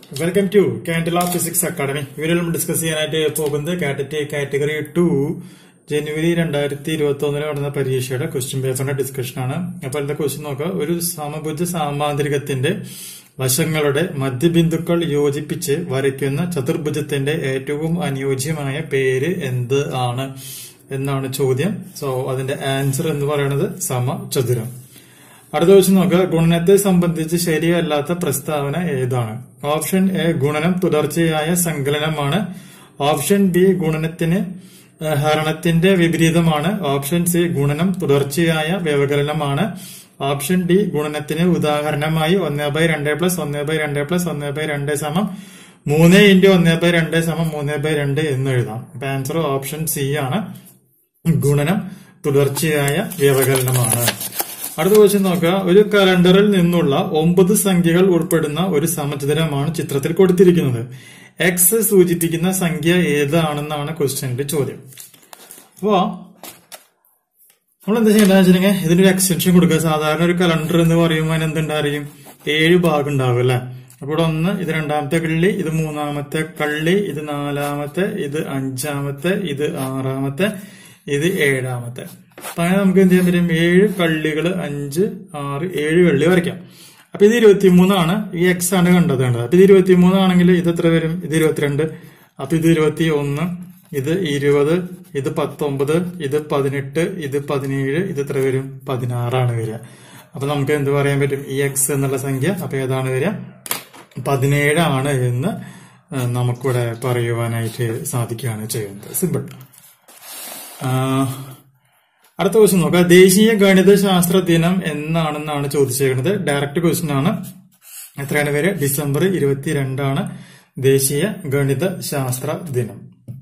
welcome to കാൻഡില physics academy ഇവിടെ നമ്മൾ ഡിസ്കസ് ചെയ്യാനായിട്ട് പോകുന്നത് കാറ്ററ്റ് കാറ്റഗറി ടു ജനുവരി രണ്ടായിരത്തി ഇരുപത്തി ഒന്നിന് നടന്ന പരീക്ഷയുടെ ക്വസ്റ്റ്യൻ പേപ്പറിന്റെ ഡിസ്കഷൻ ആണ് അപ്പോൾ എന്താ ക്വസ്റ്റ്യൻ നോക്കുക ഒരു സമഭുജ സാമാന്തരികത്തിന്റെ വശങ്ങളുടെ മധ്യബിന്ദുക്കൾ യോജിപ്പിച്ച് വരയ്ക്കുന്ന ചതുർഭുജത്തിന്റെ ഏറ്റവും അനുയോജ്യമായ പേര് എന്ത് ആണ് എന്നാണ് ചോദ്യം സോ അതിന്റെ ആൻസർ എന്ന് പറയുന്നത് സമചതുരം അടുത്ത ക്വസ്റ്റ്യൻ നോക്കുക ഗുണനത്തെ സംബന്ധിച്ച് ശരിയല്ലാത്ത പ്രസ്താവന ഏതാണ് ഓപ്ഷൻ എ ഗുണനം തുടർച്ചയായ സങ്കലനമാണ് ഓപ്ഷൻ ബി ഗുണനത്തിന് ഏഹ്, ഹരണത്തിന്റെ വിപരീതമാണ് ഓപ്ഷൻ സി ഗുണനം തുടർച്ചയായ വ്യവകലനമാണ് ഓപ്ഷൻ ഡി ഗുണനത്തിന് ഉദാഹരണമായി ഒന്ന് ബൈ രണ്ട് പ്ലസ് ഒന്ന് ബൈ രണ്ട് പ്ലസ് ഒന്ന് ബൈ രണ്ട് സമം മൂന്ന് ഇൻറ്റു ഒന്ന് ബൈ രണ്ട് സമം മൂന്ന് ബൈ രണ്ട് എന്ന് എഴുതാം അപ്പൊ ആൻസർ ഓപ്ഷൻ സി ആണ് ഗുണനം തുടർച്ചയായ വ്യവകലനമാണ് അടുത്ത ക്വസ്റ്റ്യൻ നോക്കുക ഒരു കലണ്ടറിൽ നിന്നുള്ള ഒമ്പത് സംഖ്യകൾ ഉൾപ്പെടുന്ന ഒരു സമചതുരമാണ് ചിത്രത്തിൽ കൊടുത്തിരിക്കുന്നത് എക്സ് സൂചിപ്പിക്കുന്ന സംഖ്യ ഏതാണെന്നാണ് ക്വസ്റ്റ്യന്റെ ചോദ്യം അപ്പോ നമ്മൾ എന്താ ചെയ്യേണ്ടതെന്ന് വെച്ചിട്ടുണ്ടെങ്കിൽ ഇതിനൊരു എക്സ്റ്റൻഷൻ കൊടുക്കുക സാധാരണ ഒരു കലണ്ടർ എന്ന് പറയുമ്പോൾ അതിന് എന്തുണ്ടായിരിക്കും ഏഴ് ഭാഗം ഉണ്ടാവും അല്ലെ അപ്പൊ ഇവിടെ ഒന്ന് ഇത് രണ്ടാമത്തെ കള്ളി ഇത് മൂന്നാമത്തെ കള്ളി ഇത് നാലാമത്തെ ഇത് അഞ്ചാമത്തെ ഇത് ആറാമത്തെ ഇത് ഏഴാമത്തെ അപ്പൊ അങ്ങനെ നമുക്ക് എന്ത് ചെയ്യാൻ പറ്റും ഏഴ് കള്ളികള് അഞ്ച് ആറ് ഏഴ് കള്ളി വരയ്ക്കാം അപ്പൊ ഇത് ഇരുപത്തിമൂന്നാണ് ഈ എക്സ് ആണ് കണ്ടത് കണ്ടത് അപ്പൊ ഇത് ഇരുപത്തിമൂന്നാണെങ്കിൽ ഇത് എത്ര വരും ഇത് ഇരുപത്തിരണ്ട് അപ്പൊ ഇത് ഇരുപത്തി ഒന്ന് ഇത് ഇരുപത് ഇത് പത്തൊമ്പത് ഇത് പതിനെട്ട് ഇത് പതിനേഴ് ഇത് എത്ര വരും പതിനാറാണ് വരിക അപ്പൊ നമുക്ക് എന്ത് പറയാൻ പറ്റും ഈ എക്സ് എന്നുള്ള സംഖ്യ അപ്പൊ ഏതാണ് വരിക പതിനേഴാണ് എന്ന് ആ, നമുക്കിവിടെ പറയുവാനായിട്ട് സാധിക്കുകയാണ് ചെയ്യുന്നത് സിമ്പിൾ അടുത്ത ക്വസ്റ്റ്യൻ നോക്കുക ദേശീയ ഗണിത ശാസ്ത്ര ദിനം എന്നാണെന്നാണ് ചോദിച്ചേക്കുന്നത് ഡയറക്റ്റ് ക്വസ്റ്റ്യൻ ആണ് എത്രയാണ് പേര് ഡിസംബർ ഇരുപത്തിരണ്ടാണ് ദേശീയ ഗണിത ശാസ്ത്ര ദിനം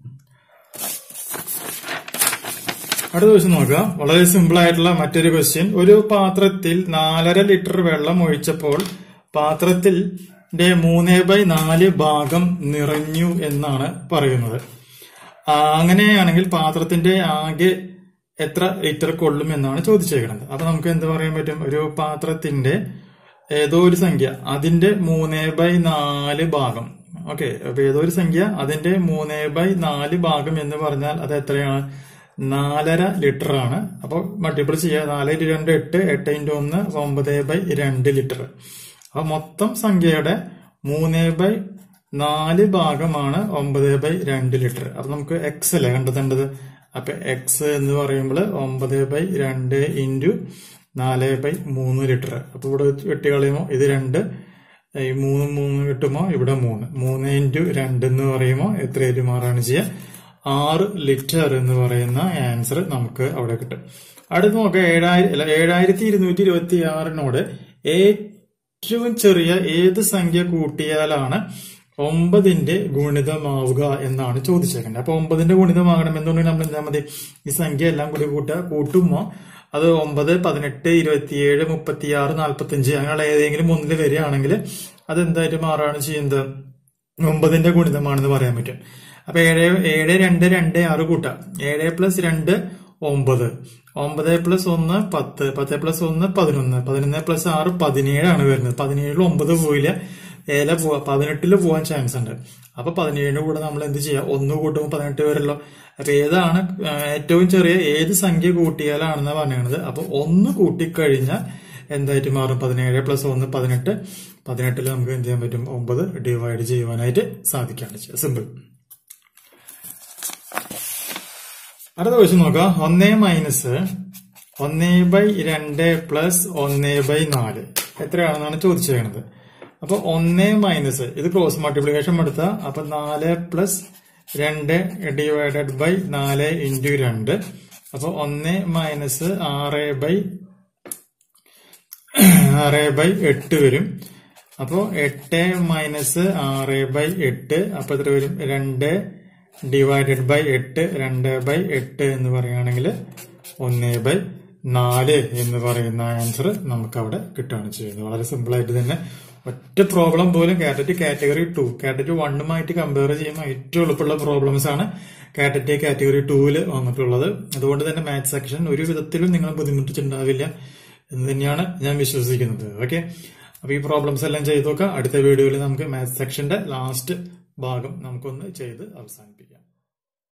അടുത്ത ക്വസ്റ്റ്യൻ നോക്കുക വളരെ സിമ്പിൾ ആയിട്ടുള്ള മറ്റൊരു ക്വസ്റ്റ്യൻ ഒരു പാത്രത്തിൽ നാലര ലിറ്റർ വെള്ളം ഒഴിച്ചപ്പോൾ പാത്രത്തിന്റെ മൂന്ന് ബൈ നാല് ഭാഗം നിറഞ്ഞു എന്നാണ് പറയുന്നത് ആ, അങ്ങനെയാണെങ്കിൽ പാത്രത്തിന്റെ ആകെ എത്ര ലിറ്റർ കൊള്ളും എന്നാണ് ചോദിച്ചേക്കുന്നത് അപ്പൊ നമുക്ക് എന്ത് പറയാൻ പറ്റും ഒരു പാത്രത്തിന്റെ ഏതോ ഒരു സംഖ്യ അതിന്റെ മൂന്ന് ബൈ നാല് ഭാഗം ഓക്കെ അപ്പൊ ഏതോ ഒരു സംഖ്യ അതിന്റെ മൂന്ന് ബൈ നാല് ഭാഗം എന്ന് പറഞ്ഞാൽ അത് എത്രയാണ് നാലര ലിറ്റർ ആണ് അപ്പൊ മൾട്ടിപ്പിൾ ചെയ്യുക നാല് ഇൻറ്റു രണ്ട് എട്ട് എട്ട് ഇൻറ്റു ഒന്ന് ഒമ്പത് ബൈ രണ്ട് ലിറ്റർ അപ്പൊ മൊത്തം സംഖ്യയുടെ മൂന്ന് ബൈ നാല് ഭാഗമാണ് ഒമ്പത് ബൈ രണ്ട് ലിറ്റർ അപ്പൊ നമുക്ക് എക്സ് അല്ലേ കണ്ടെത്തേണ്ടത് അപ്പൊ എക്സ് എന്ന് പറയുമ്പോൾ ഒമ്പത് ബൈ രണ്ട് ഇൻറ്റു നാല് ബൈ മൂന്ന് ലിറ്റർ അപ്പൊ ഇവിടെ വെട്ടി കളയുമോ ഇത് രണ്ട് ഈ മൂന്ന് മൂന്ന് കിട്ടുമോ ഇവിടെ മൂന്ന് മൂന്ന് ഇൻറ്റു രണ്ട് എന്ന് പറയുമ്പോൾ എത്രയായിട്ട് മാറാണ് ചെയ്യുക ആറ് ലിറ്റർ എന്ന് പറയുന്ന ആൻസർ നമുക്ക് അവിടെ കിട്ടും അടുത്ത് നോക്കുക ഏഴായിരം അല്ല ഏഴായിരത്തി ഇരുന്നൂറ്റി ഇരുപത്തി ആറിനോട് ഏറ്റവും ചെറിയ ഏത് സംഖ്യ കൂട്ടിയാലാണ് ഒമ്പതിന്റെ ഗുണിതമാവുക എന്നാണ് ചോദിച്ചേക്കുന്നത് അപ്പൊ ഒമ്പതിന്റെ ഗുണിതമാകണമെന്നുണ്ടെങ്കിൽ നമ്മൾ എന്താ മതി ഈ സംഖ്യ എല്ലാം കൂടി കൂട്ടുക കൂട്ടുമ്പോ അത് ഒമ്പത് പതിനെട്ട് ഇരുപത്തിയേഴ് മുപ്പത്തിയാറ് നാൽപ്പത്തിയഞ്ച് അങ്ങനെയുള്ള ഏതെങ്കിലും ഒന്നിൽ വരികയാണെങ്കിൽ അത് എന്തായിട്ട് മാറുകയാണ് ചെയ്യുന്നത് ഒമ്പതിന്റെ ഗുണിതമാണെന്ന് പറയാൻ പറ്റും അപ്പൊ ഏഴ് ഏഴ് രണ്ട് രണ്ട് ആറ് കൂട്ടാം ഏഴ് പ്ലസ് രണ്ട് ഒമ്പത് ഒമ്പത് പ്ലസ് ഒന്ന് പത്ത് പത്ത് പ്ലസ് ഒന്ന് പതിനൊന്ന് പതിനൊന്ന് പ്ലസ് ആറ് പതിനേഴാണ് വരുന്നത് പതിനേഴിൽ ഒമ്പത് പോയില്ല ഏല പോവാ പതിനെട്ടില് പോവാൻ ചാൻസ് ഉണ്ട് അപ്പൊ പതിനേഴിന്റെ കൂടെ നമ്മൾ എന്ത് ചെയ്യാം ഒന്ന് കൂട്ടുമ്പോൾ പതിനെട്ട് വരല്ലോ അപ്പൊ ഏതാണ് ആ, ഏറ്റവും ചെറിയ ഏത് സംഖ്യ കൂട്ടിയാലാണെന്ന് പറയുന്നത് അപ്പൊ ഒന്ന് കൂട്ടിക്കഴിഞ്ഞാൽ എന്തായിട്ട് മാറും പതിനേഴ് പ്ലസ് ഒന്ന് പതിനെട്ട് പതിനെട്ടിൽ നമുക്ക് എന്ത് ചെയ്യാൻ പറ്റും ഒമ്പത് ഡിവൈഡ് ചെയ്യുവാനായിട്ട് സാധിക്കാണ് സിമ്പിൾ അടുത്ത ക്വസ്റ്റ്യൻ നോക്കാം ഒന്നേ മൈനസ് ഒന്നേ ബൈ രണ്ട് പ്ലസ് ഒന്നേ ബൈ നാല് എത്രയാണെന്നാണ് ചോദിച്ചേക്കുന്നത് അപ്പൊ ഒന്നേ മൈനസ് ഇത് ക്രോസ് മൾട്ടിപ്ലിക്കേഷൻ എടുത്താൽ അപ്പൊ നാല് പ്ലസ് രണ്ട് ഡിവൈഡഡ് ബൈ നാല് ഇൻറ്റു രണ്ട് അപ്പൊ ഒന്ന് മൈനസ് ആറ് ബൈ ആറ് ബൈ എട്ട് വരും അപ്പോ എട്ട് മൈനസ് ആറ് ബൈ എട്ട് അപ്പൊ എത്ര വരും രണ്ട് ഡിവൈഡഡ് ബൈ എട്ട് രണ്ട് ബൈ എട്ട് എന്ന് പറയുകയാണെങ്കിൽ ഒന്ന് ബൈ നാല് എന്ന് പറയുന്ന ആൻസർ നമുക്ക് അവിടെ കിട്ടുകയാണ് ചെയ്യുന്നത് വളരെ സിമ്പിൾ ആയിട്ട് തന്നെ ഒറ്റ പ്രോബ്ലം പോലും കാറ്ററ്റ് കാറ്റഗറി ടു കാറ്ററ്റ് വണ്ണുമായിട്ട് കമ്പയർ ചെയ്യുമ്പോൾ ഏറ്റവും എളുപ്പമുള്ള പ്രോബ്ലംസ് ആണ് കാറ്ററ്റ് കാറ്റഗറി ടൂവിൽ വന്നിട്ടുള്ളത് അതുകൊണ്ട് തന്നെ മാത്സ് സെക്ഷൻ ഒരു വിധത്തിലും നിങ്ങൾ ബുദ്ധിമുട്ടിച്ചിട്ടുണ്ടാവില്ല എന്ന് തന്നെയാണ് ഞാൻ വിശ്വസിക്കുന്നത് ഓക്കെ അപ്പൊ ഈ പ്രോബ്ലംസ് എല്ലാം ചെയ്തു നോക്കാം അടുത്ത വീഡിയോയിൽ നമുക്ക് മാത്സ് സെക്ഷന്റെ ലാസ്റ്റ് ഭാഗം നമുക്കൊന്ന് ചെയ്ത് അവസാനിപ്പിക്കാം